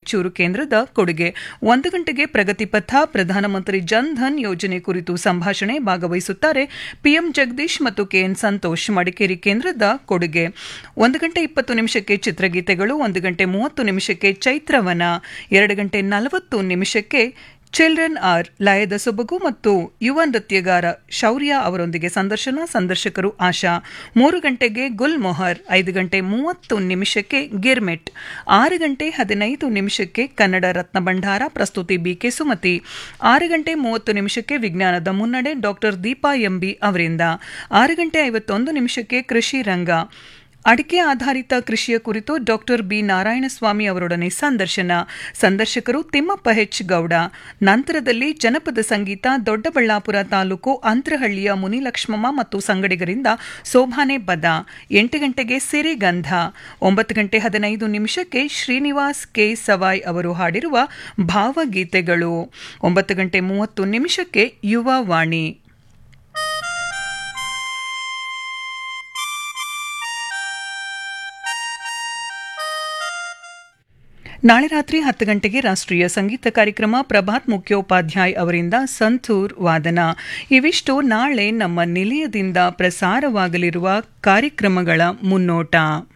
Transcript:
ರಾಯಚೂರು ಕೇಂದ್ರದ ಕೊಡುಗೆ ಒಂದು ಗಂಟೆಗೆ ಪ್ರಗತಿ ಪಥ ಪ್ರಧಾನಮಂತ್ರಿ ಜನ್ ಧನ್ ಯೋಜನೆ ಕುರಿತು ಸಂಭಾಷಣೆ ಭಾಗವಹಿಸುತ್ತಾರೆ ಪಿಎಂ ಜಗದೀಶ್ ಮತ್ತು ಕೆಎನ್ ಸಂತೋಷ್ ಮಡಿಕೇರಿ ಕೇಂದ್ರದ ಕೊಡುಗೆ ಒಂದು ಗಂಟೆ ಇಪ್ಪತ್ತು ನಿಮಿಷಕ್ಕೆ ಚಿತ್ರಗೀತೆಗಳು ಒಂದು ಗಂಟೆ ಮೂವತ್ತು ನಿಮಿಷಕ್ಕೆ ಚೈತ್ರವನ ಎರಡು ಗಂಟೆ ನಲವತ್ತು ನಿಮಿಷಕ್ಕೆ ಚಿಲ್ಡ್ರನ್ ಆರ್ ಲಯದ ಸೊಬಗು ಮತ್ತು ಯುವ ನೃತ್ಯಗಾರ ಶೌರ್ಯ ಅವರೊಂದಿಗೆ ಸಂದರ್ಶನ ಸಂದರ್ಶಕರು ಆಶಾ ಮೂರು ಗಂಟೆಗೆ ಗುಲ್ ಮೊಹರ್ ಐದು ಗಂಟೆ ಮೂವತ್ತು ನಿಮಿಷಕ್ಕೆ ಗಿರ್ಮೆಟ್ ಆರು ಗಂಟೆ ಹದಿನೈದು ನಿಮಿಷಕ್ಕೆ ಕನ್ನಡ ರತ್ನ ಭಂಡಾರ ಪ್ರಸ್ತುತಿ ಬಿಕೆ ಸುಮತಿ ಆರು ಗಂಟೆ ಮೂವತ್ತು ನಿಮಿಷಕ್ಕೆ ವಿಜ್ಞಾನದ ಮುನ್ನಡೆ ಡಾಕ್ಟರ್ ದೀಪಾ ಎಂಬಿ ಅವರಿಂದ ಆರು ಗಂಟೆ ಐವತ್ತೊಂದು ನಿಮಿಷಕ್ಕೆ ಕೃಷಿ ರಂಗ ಅಡಿಕೆ ಆಧಾರಿತ ಕೃಷಿಯ ಕುರಿತು ಡಾಕ್ಟರ್ ಬಿ ನಾರಾಯಣಸ್ವಾಮಿ ಅವರೊಡನೆ ಸಂದರ್ಶನ ಸಂದರ್ಶಕರು ತಿಮ್ಮಪ್ಪ ಹೆಚ್ ಗೌಡ ನಂತರದಲ್ಲಿ ಜನಪದ ಸಂಗೀತ ದೊಡ್ಡಬಳ್ಳಾಪುರ ತಾಲೂಕು ಅಂತರಹಳ್ಳಿಯ ಮುನಿಲಕ್ಷ್ಮಮ್ಮ ಮತ್ತು ಸಂಗಡಿಗರಿಂದ ಸೋಭಾನೆ ಬದ ಎಂಟು ಗಂಟೆಗೆ ಸಿರಿಗಂಧ ಒಂಬತ್ತು ಗಂಟೆ ಹದಿನೈದು ನಿಮಿಷಕ್ಕೆ ಶ್ರೀನಿವಾಸ್ ಕೆ ಸವಾಯ್ ಅವರು ಹಾಡಿರುವ ಭಾವಗೀತೆಗಳು ಒಂಬತ್ತು ಗಂಟೆ ಮೂವತ್ತು ನಿಮಿಷಕ್ಕೆ ಯುವ ವಾಣಿ ನಾಳೆ ರಾತ್ರಿ ಹತ್ತು ಗಂಟೆಗೆ ರಾಷ್ಟ್ರೀಯ ಸಂಗೀತ ಕಾರ್ಯಕ್ರಮ ಪ್ರಭಾತ್ ಮುಖ್ಯೋಪಾಧ್ಯಾಯ್ ಅವರಿಂದ ಸಂತೂರ್ ವಾದನ ಇವಿಷ್ಟು ನಾಳೆ ನಮ್ಮ ನಿಲಯದಿಂದ ಪ್ರಸಾರವಾಗಲಿರುವ ಕಾರ್ಯಕ್ರಮಗಳ ಮುನ್ನೋಟ